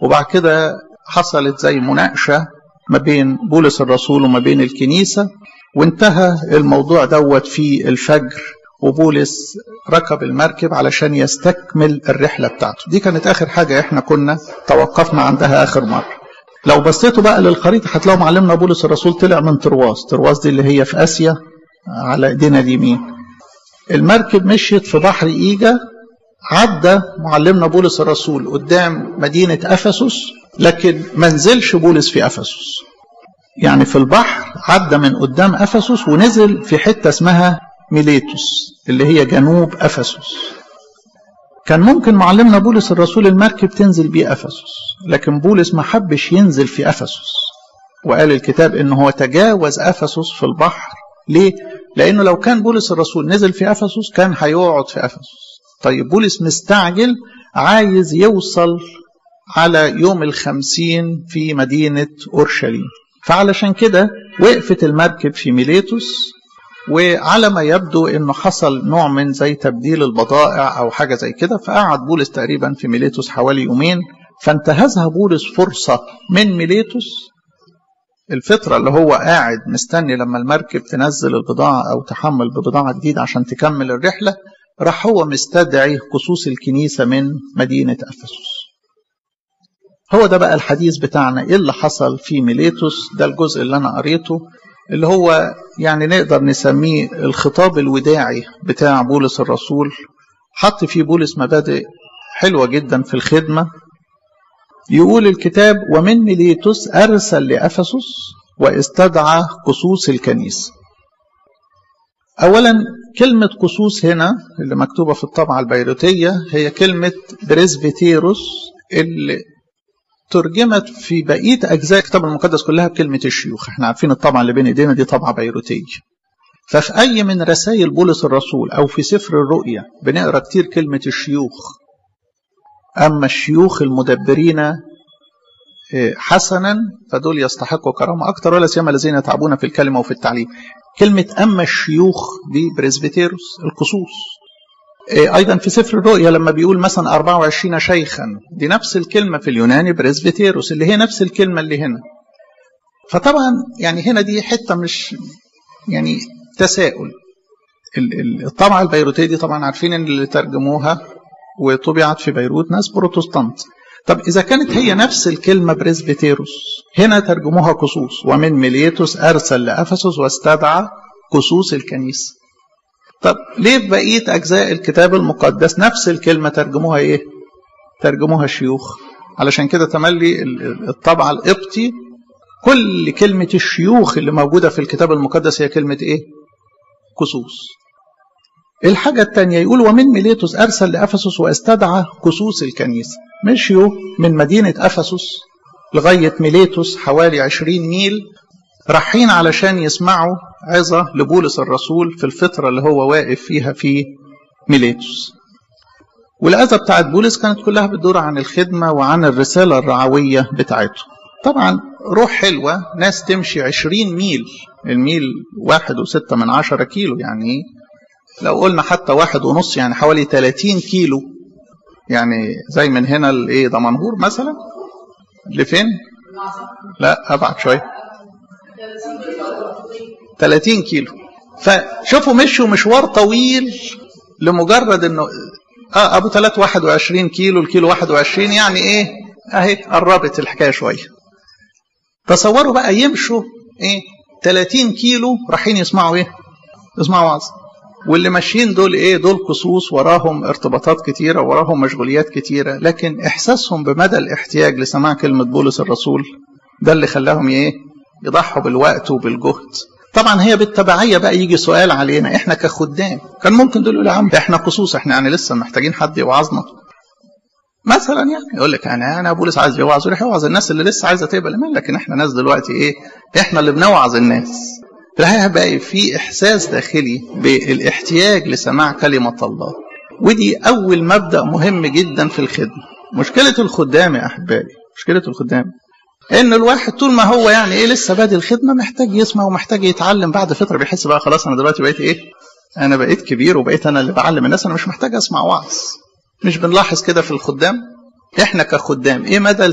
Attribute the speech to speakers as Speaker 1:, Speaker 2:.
Speaker 1: وبعد كده حصلت زي مناقشة ما بين بولس الرسول وما بين الكنيسة وانتهى الموضوع دوت في الفجر وبولس ركب المركب علشان يستكمل الرحلة بتاعته دي كانت آخر حاجة احنا كنا توقفنا عندها آخر مرة لو بصيتوا بقى للخريطة هتلاقوا معلمنا بولس الرسول طلع من ترواس ترواس دي اللي هي في آسيا على ايدينا اليمين المركب مشيت في بحر إيجا عدى معلمنا بولس الرسول قدام مدينة أفسس لكن ما نزلش بولس في أفسس يعني في البحر عدى من قدام أفسس ونزل في حتة اسمها ميليتوس اللي هي جنوب أفسس كان ممكن معلمنا بولس الرسول المركب تنزل بيه أفسس لكن بولس ما حبش ينزل في أفسس وقال الكتاب إنه هو تجاوز أفسس في البحر ليه؟ لأنه لو كان بولس الرسول نزل في أفسس كان هيقعد في أفسس طيب بولس مستعجل عايز يوصل على يوم الخمسين في مدينة أورشليم فعلشان كده وقفت المركب في ميليتوس وعلى ما يبدو انه حصل نوع من زي تبديل البضائع او حاجه زي كده فقعد بولس تقريبا في ميليتوس حوالي يومين فانتهزها بولس فرصه من ميليتوس الفترة اللي هو قاعد مستني لما المركب تنزل البضاعة أو تحمل ببضاعة جديدة عشان تكمل الرحلة راح هو مستدعي خصوص الكنيسة من مدينة أفسس هو ده بقى الحديث بتاعنا إيه اللي حصل في ميليتوس ده الجزء اللي أنا قريته اللي هو يعني نقدر نسميه الخطاب الوداعي بتاع بولس الرسول حط فيه بولس مبادئ حلوة جدا في الخدمة يقول الكتاب ومن ميليتوس أرسل لأفسس واستدعى قصوص الكنيسة أولا كلمة قصوص هنا اللي مكتوبة في الطبعة البيروتية هي كلمة بريسبيتيروس اللي ترجمت في بقية أجزاء الكتاب المقدس كلها بكلمة الشيوخ احنا عارفين الطبعة اللي بين ايدينا دي طبعة بيروتية ففي أي من رسائل بولس الرسول أو في سفر الرؤيا بنقرأ كتير كلمة الشيوخ أما الشيوخ المدبرين حسنا فدول يستحقوا كرامة أكتر ولا سيما الذين يتعبون في الكلمة وفي التعليم كلمة أما الشيوخ دي بريسبيتيروس القصوص أيضا في سفر الرؤيا لما بيقول مثلا 24 شيخا دي نفس الكلمة في اليوناني بريسبيتيروس اللي هي نفس الكلمة اللي هنا فطبعا يعني هنا دي حتة مش يعني تساؤل الطبعة البيروتية دي طبعا عارفين ان اللي ترجموها وطبعت في بيروت ناس بروتستانت طب إذا كانت هي نفس الكلمة بريسبيتيروس هنا ترجموها قصوص ومن ميليتوس أرسل لأفسس واستدعى قصوص الكنيسة طب ليه في بقية أجزاء الكتاب المقدس نفس الكلمة ترجموها إيه؟ ترجموها شيوخ علشان كده تملي الطبعة القبطي كل كلمة الشيوخ اللي موجودة في الكتاب المقدس هي كلمة إيه؟ قصوص الحاجة الثانية يقول ومن ميليتوس أرسل لأفسس واستدعى قصوص الكنيسة مشيوا من مدينة أفسس لغاية ميليتوس حوالي 20 ميل رايحين علشان يسمعوا عظة لبولس الرسول في الفترة اللي هو واقف فيها في ميليتوس والعظة بتاعت بولس كانت كلها بتدور عن الخدمة وعن الرسالة الرعوية بتاعته طبعا روح حلوة ناس تمشي 20 ميل الميل واحد وستة من عشرة كيلو يعني لو قلنا حتى واحد ونص يعني حوالي 30 كيلو يعني زي من هنا لايه دمنهور مثلا لفين لا ابعد شويه 30 كيلو فشوفوا مشوا مشوار طويل لمجرد انه اه ابو 3 21 كيلو الكيلو 21 يعني ايه اهي قربت الحكايه شويه تصوروا بقى يمشوا ايه 30 كيلو رايحين يسمعوا ايه يسمعوا وعظ واللي ماشيين دول ايه دول قصوص وراهم ارتباطات كتيره وراهم مشغوليات كتيره لكن احساسهم بمدى الاحتياج لسماع كلمه بولس الرسول ده اللي خلاهم ايه يضحوا بالوقت وبالجهد طبعا هي بالتبعيه بقى يجي سؤال علينا احنا كخدام كان ممكن دول يقولوا يا عم احنا قصوص احنا يعني لسه محتاجين حد يوعظنا مثلا يعني يقول لك انا انا بولس عايز يوعظ يروح يوعظ الناس اللي لسه عايزه تقبل ايمان لكن احنا ناس دلوقتي ايه احنا اللي بنوعظ الناس في الحقيقه بقى في احساس داخلي بالاحتياج لسماع كلمه الله ودي اول مبدا مهم جدا في الخدمه مشكله الخدام يا احبائي مشكله الخدام ان الواحد طول ما هو يعني ايه لسه بادئ الخدمه محتاج يسمع ومحتاج يتعلم بعد فتره بيحس بقى خلاص انا دلوقتي بقيت ايه انا بقيت كبير وبقيت انا اللي بعلم الناس انا مش محتاج اسمع وعظ مش بنلاحظ كده في الخدام احنا كخدام ايه مدى